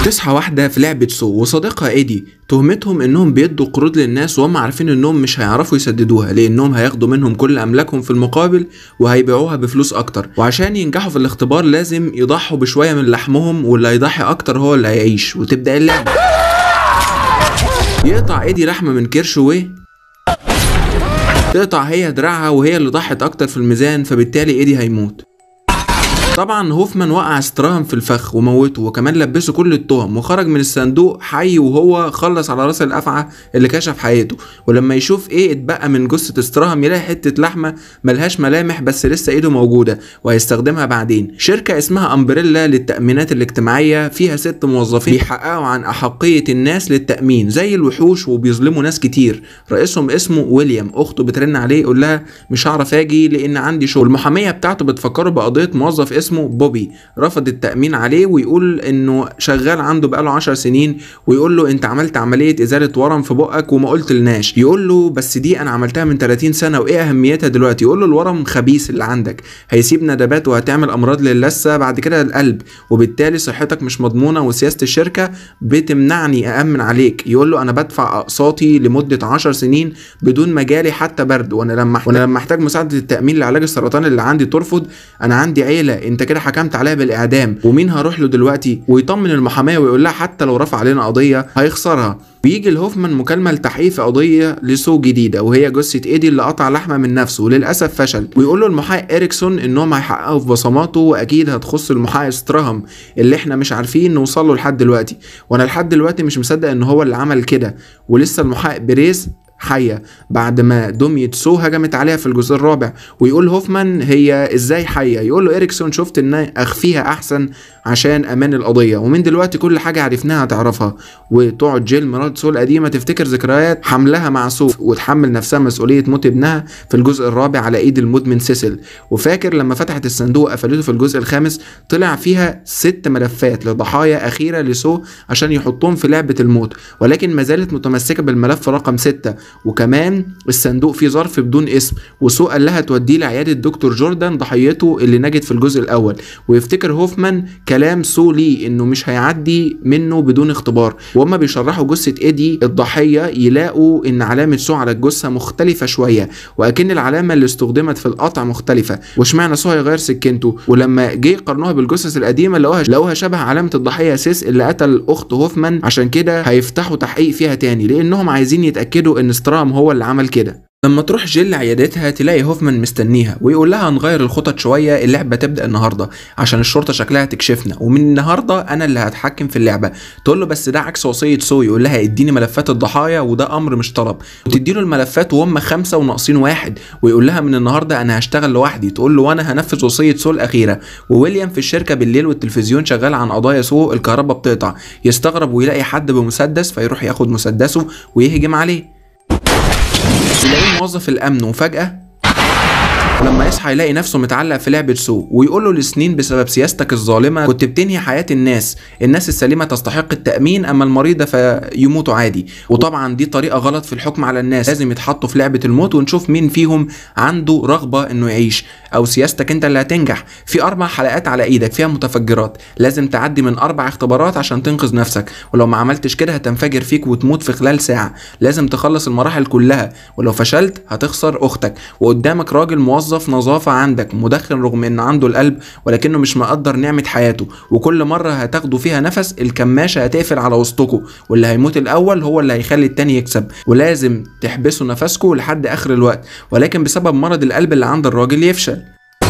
تصحى واحدة في لعبة سو وصديقها ايدي تهمتهم انهم بيدوا قروض للناس وهم عارفين انهم مش هيعرفوا يسددوها لانهم هياخدوا منهم كل املاكهم في المقابل وهيبيعوها بفلوس اكتر وعشان ينجحوا في الاختبار لازم يضحوا بشوية من لحمهم واللي هيضحي اكتر هو اللي هيعيش وتبدأ اللعبة يقطع ايدي لحمة من كرش و تقطع هي دراعها وهي اللي ضحت اكتر في الميزان فبالتالي ايدي هيموت طبعا هوفمان وقع ستراهم في الفخ وموته وكمان لبسه كل التهم وخرج من الصندوق حي وهو خلص على راس الافعى اللي كشف حياته ولما يشوف ايه اتبقى من جثه ستراهم يلاقي حته لحمه ملهاش ملامح بس لسه ايده موجوده وهيستخدمها بعدين شركه اسمها امبريلا للتامينات الاجتماعيه فيها ست موظفين بيحققوا عن احقيه الناس للتامين زي الوحوش وبيظلموا ناس كتير رئيسهم اسمه ويليام اخته بترن عليه يقول لها مش هعرف اجي لان عندي شغل المحاميه بتاعته بتفكره بقضيه موظف اسمه بوبي رفض التامين عليه ويقول انه شغال عنده بقاله 10 سنين ويقول له انت عملت عمليه ازاله ورم في بقك وما قلت لناش يقول له بس دي انا عملتها من 30 سنه وايه اهميتها دلوقتي يقول له الورم خبيث اللي عندك هيسيب ندبات وهتعمل امراض للثه بعد كده القلب وبالتالي صحتك مش مضمونه وسياسه الشركه بتمنعني اامن عليك يقول له انا بدفع اقساطي لمده 10 سنين بدون مجالي حتى برد وانا لما وانا لما احتاج مساعده التامين لعلاج السرطان اللي عندي ترفض انا عندي عيله انت كده حكمت عليا بالاعدام ومين هروح له دلوقتي ويطمن المحاميه ويقول لها حتى لو رفع علينا قضيه هيخسرها بيجي لهوفمان مكالمة لتحقيق في قضية لسو جديدة وهي جثة ايدي اللي قطع لحمة من نفسه وللأسف فشل ويقول له المحقق إريكسون إنهم هيحققوا في بصماته وأكيد هتخص المحقق ستراهم اللي إحنا مش عارفين نوصل له لحد دلوقتي وأنا لحد دلوقتي مش مصدق إن هو اللي عمل كده ولسه المحقق بريز حية بعد ما دمية سو هجمت عليها في الجزء الرابع ويقول هوفمان هي ازاي حية يقول له إريكسون شفت ان اخفيها احسن عشان امان القضية ومن دلوقتي كل حاجة عرفناها هتعرفها وتقعد جيل مرات سو القديمة تفتكر ذكريات حملها مع سو وتحمل نفسها مسؤولية موت ابنها في الجزء الرابع على ايد المدمن سيسل وفاكر لما فتحت الصندوق قفلته في الجزء الخامس طلع فيها ست ملفات لضحايا أخيرة لسو عشان يحطهم في لعبة الموت ولكن ما زالت متمسكة بالملف رقم ستة وكمان الصندوق فيه ظرف بدون اسم وسو قال لها توديه لعياده دكتور جوردان ضحيته اللي نجت في الجزء الاول ويفتكر هوفمان كلام سو ليه انه مش هيعدي منه بدون اختبار وهما بيشرحوا جثه ايدي الضحيه يلاقوا ان علامه سو على الجثه مختلفه شويه واكن العلامه اللي استخدمت في القطع مختلفه واشمعنى سو هيغير سكنته ولما جه يقارنوها بالجثث القديمه لقوها لقوها شبه علامه الضحيه سيس اللي قتل اخت هوفمان عشان كده هيفتحوا تحقيق فيها تاني لانهم عايزين يتاكدوا ان سترام هو اللي عمل كده لما تروح جيل عيادتها تلاقي هوفمان مستنيها ويقول لها هنغير الخطط شويه اللعبه تبدا النهارده عشان الشرطه شكلها تكشفنا ومن النهارده انا اللي هتحكم في اللعبه تقول له بس ده عكس وصيه سو يقول لها اديني ملفات الضحايا وده امر مش طلب وتدي له الملفات وهم خمسه وناقصين واحد ويقول لها من النهارده انا هشتغل لوحدي تقول له وانا هنفذ وصيه سو الاخيره وويليام في الشركه بالليل والتلفزيون شغال عن قضايا سو الكهرباء بتقطع يستغرب ويلاقي حد بمسدس فيروح ياخد مسدسه ويهجم عليه يلاقيه موظف الامن وفجاه ولما يصحى يلاقي نفسه متعلق في لعبة سو ويقول له لسنين بسبب سياستك الظالمة كنت بتنهي حياة الناس الناس السليمة تستحق التأمين أما المريضة فيموتوا عادي وطبعا دي طريقة غلط في الحكم على الناس لازم يتحطوا في لعبة الموت ونشوف مين فيهم عنده رغبة إنه يعيش أو سياستك أنت اللي هتنجح في أربع حلقات على إيدك فيها متفجرات لازم تعدي من أربع اختبارات عشان تنقذ نفسك ولو ما عملتش كده هتنفجر فيك وتموت في خلال ساعة لازم تخلص المراحل كلها ولو فشلت هتخسر أختك وقدامك راجل موظف موظف نظافة عندك مدخن رغم ان عنده القلب ولكنه مش مقدر نعمة حياته وكل مرة هتاخدوا فيها نفس الكماشة هتقفل على وسطكم واللي هيموت الاول هو اللي هيخلي التاني يكسب ولازم تحبسوا نفسكم لحد اخر الوقت ولكن بسبب مرض القلب اللي عند الراجل يفشل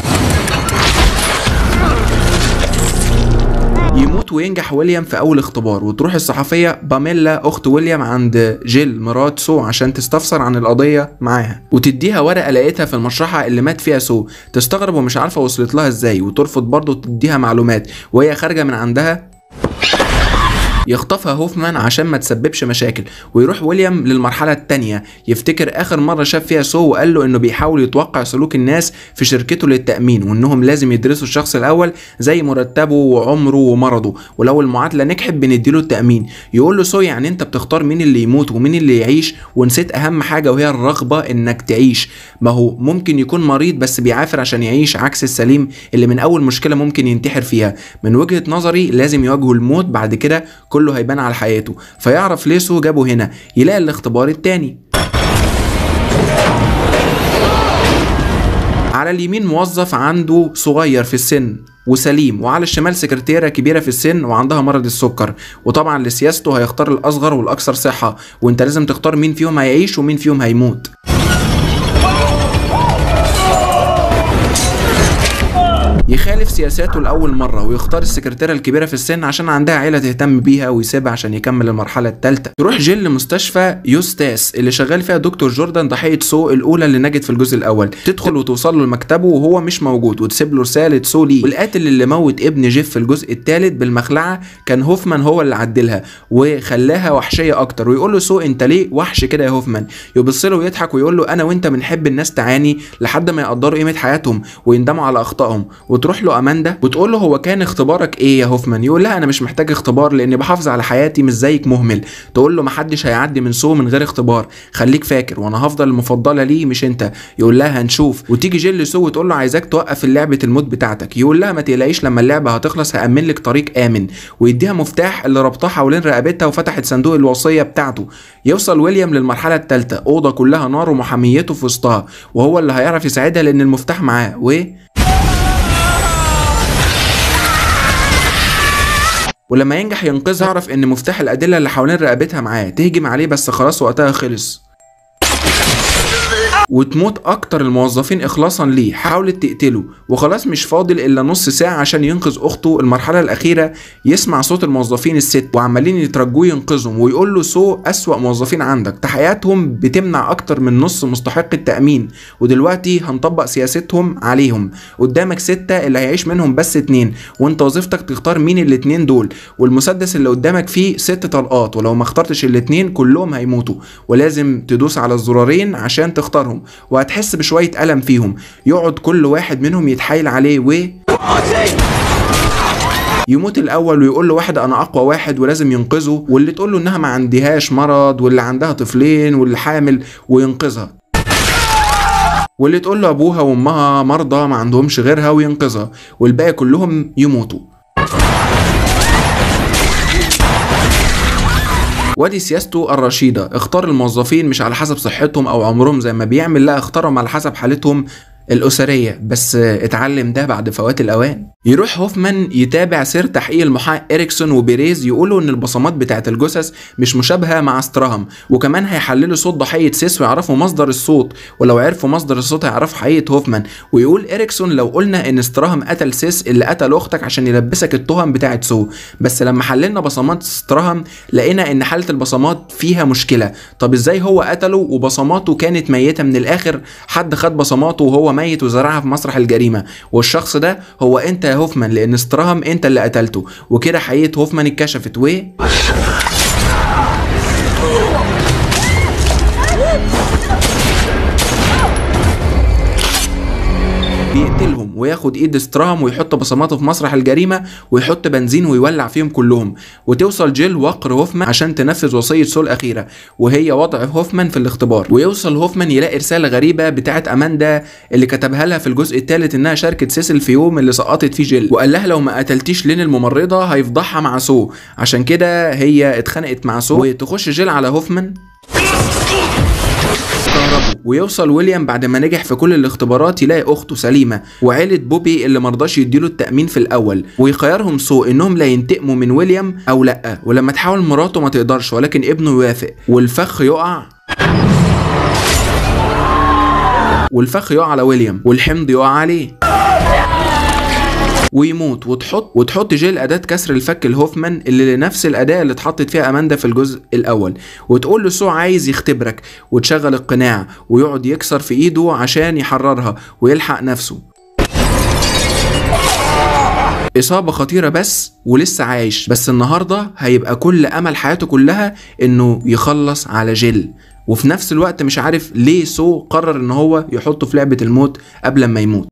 يموت وينجح ويليام في اول اختبار وتروح الصحفيه باميلا اخت ويليام عند جيل مرات سو عشان تستفسر عن القضيه معاها وتديها ورقه لقيتها في المشرحه اللي مات فيها سو تستغرب ومش عارفه وصلت لها ازاي وترفض برضه تديها معلومات وهي خارجه من عندها يخطفها هوفمان عشان ما تسببش مشاكل ويروح ويليام للمرحله الثانيه يفتكر اخر مره شاف فيها سو وقال له انه بيحاول يتوقع سلوك الناس في شركته للتامين وانهم لازم يدرسوا الشخص الاول زي مرتبه وعمره ومرضه ولو المعادله نجحت بنديله التامين يقول له سو يعني انت بتختار مين اللي يموت ومين اللي يعيش ونسيت اهم حاجه وهي الرغبه انك تعيش ما هو ممكن يكون مريض بس بيعافر عشان يعيش عكس السليم اللي من اول مشكله ممكن ينتحر فيها من وجهه نظري لازم يواجهوا الموت بعد كده كله هيبان على حياته فيعرف ليه سو جابه هنا يلاقي الاختبار التاني على اليمين موظف عنده صغير في السن وسليم وعلى الشمال سكرتيرة كبيرة في السن وعندها مرض السكر وطبعا لسياسته هيختار الأصغر والأكثر صحة وانت لازم تختار مين فيهم هيعيش ومين فيهم هيموت يخالف سياساته لأول مرة ويختار السكرتيرة الكبيرة في السن عشان عندها عيلة تهتم بيها ويسيبها عشان يكمل المرحلة الثالثة تروح جيل لمستشفى يوستاس اللي شغال فيها دكتور جوردان ضحية سو الأولى اللي نجت في الجزء الأول تدخل وتوصل له لمكتبه وهو مش موجود وتسيب له رسالة سو ليه والقاتل اللي موت ابن جيف في الجزء الثالث بالمخلعة كان هوفمان هو اللي عدلها وخلاها وحشية أكتر ويقول له سو أنت ليه وحش كده يا هوفمان يبص له ويضحك ويقول له أنا وأنت بنحب الناس تعاني لحد ما يقدروا قيمة حياتهم ويندموا على أخطائهم وتروح له اماندا وتقول له هو كان اختبارك ايه يا هوفمان يقول لها انا مش محتاج اختبار لاني بحافظ على حياتي مش زيك مهمل تقول له محدش هيعدي من سو من غير اختبار خليك فاكر وانا هفضل المفضله ليه مش انت يقول لها هنشوف وتيجي جيل سو وتقول له عايزاك توقف لعبه الموت بتاعتك يقول لها ما تقلقيش لما اللعبه هتخلص هامن لك طريق امن ويديها مفتاح اللي ربطها حوالين رقبتها وفتحت صندوق الوصيه بتاعته يوصل ويليام للمرحله الثالثه اوضه كلها نار ومحاميته في وسطها وهو اللي هيعرف يساعدها لان المفتاح معاه و ولما ينجح ينقذها يعرف ان مفتاح الادله اللي حوالين رقبتها معاه تهجم عليه بس خلاص وقتها خلص وتموت اكتر الموظفين اخلاصا ليه حاولت تقتله وخلاص مش فاضل الا نص ساعه عشان ينقذ اخته المرحله الاخيره يسمع صوت الموظفين الست وعمالين يترجوه ينقذهم ويقول له سو اسوا موظفين عندك تحقيقاتهم بتمنع اكتر من نص مستحق التامين ودلوقتي هنطبق سياستهم عليهم قدامك ستة اللي هيعيش منهم بس اتنين وانت وظيفتك تختار مين الاتنين دول والمسدس اللي قدامك فيه ست طلقات ولو ما اخترتش الاتنين كلهم هيموتوا ولازم تدوس على الزرارين عشان تختارهم وهتحس بشوية ألم فيهم يقعد كل واحد منهم يتحايل عليه و يموت الاول ويقول له واحد انا اقوى واحد ولازم ينقذه واللي تقول له انها ما عندهاش مرض واللي عندها طفلين واللي حامل وينقذها واللي تقول له ابوها وامها مرضى ما عندهمش غيرها وينقذها والباقي كلهم يموتوا وادي سياسته الرشيدة اختار الموظفين مش على حسب صحتهم او عمرهم زي ما بيعمل لا اختارهم على حسب حالتهم الأسرية بس اتعلم ده بعد فوات الأوان يروح هوفمان يتابع سير تحقيق المحقق إريكسون وبيريز يقولوا إن البصمات بتاعة الجثث مش مشابهة مع استراهم وكمان هيحللوا صوت ضحية سيس ويعرفوا مصدر الصوت ولو عرفوا مصدر الصوت هيعرفوا حقيقة هوفمان ويقول إريكسون لو قلنا إن استراهم قتل سيس اللي قتل أختك عشان يلبسك التهم بتاعة سو بس لما حللنا بصمات استراهم لقينا إن حالة البصمات فيها مشكلة طب إزاي هو قتله وبصماته كانت ميتة من الآخر حد خد بصماته وهو ميت وزرعها في مسرح الجريمة والشخص ده هو انت يا هوفمان لان استراهم انت اللي قتلته وكده حقيقة هوفمان اتكشفت و بيقتلهم وياخد ايد استراهم ويحط بصماته في مسرح الجريمه ويحط بنزين ويولع فيهم كلهم وتوصل جيل وقر هوفمان عشان تنفذ وصيه سول الاخيره وهي وضع هوفمان في الاختبار ويوصل هوفمان يلاقي رساله غريبه بتاعت اماندا اللي كتبها لها في الجزء الثالث انها شاركت سيسل في يوم اللي سقطت فيه جيل وقال لها لو ما قتلتيش لين الممرضه هيفضحها مع سو عشان كده هي اتخانقت مع سو وتخش جيل على هوفمان استغربوا ويوصل ويليام بعد ما نجح في كل الاختبارات يلاقي اخته سليمه وعيله بوبي اللي مرضاش يديله التامين في الاول ويخيرهم سو انهم لا ينتقموا من ويليام او لا ولما تحاول مراته ما تقدرش ولكن ابنه يوافق والفخ يقع والفخ يقع على ويليام والحمض يقع عليه ويموت وتحط وتحط جيل اداه كسر الفك لهوفمان اللي لنفس الاداه اللي اتحطت فيها اماندا في الجزء الاول وتقول له سو عايز يختبرك وتشغل القناع ويقعد يكسر في ايده عشان يحررها ويلحق نفسه اصابه خطيره بس ولسه عايش بس النهارده هيبقى كل امل حياته كلها انه يخلص على جيل وفي نفس الوقت مش عارف ليه سو قرر ان هو يحطه في لعبه الموت قبل ما يموت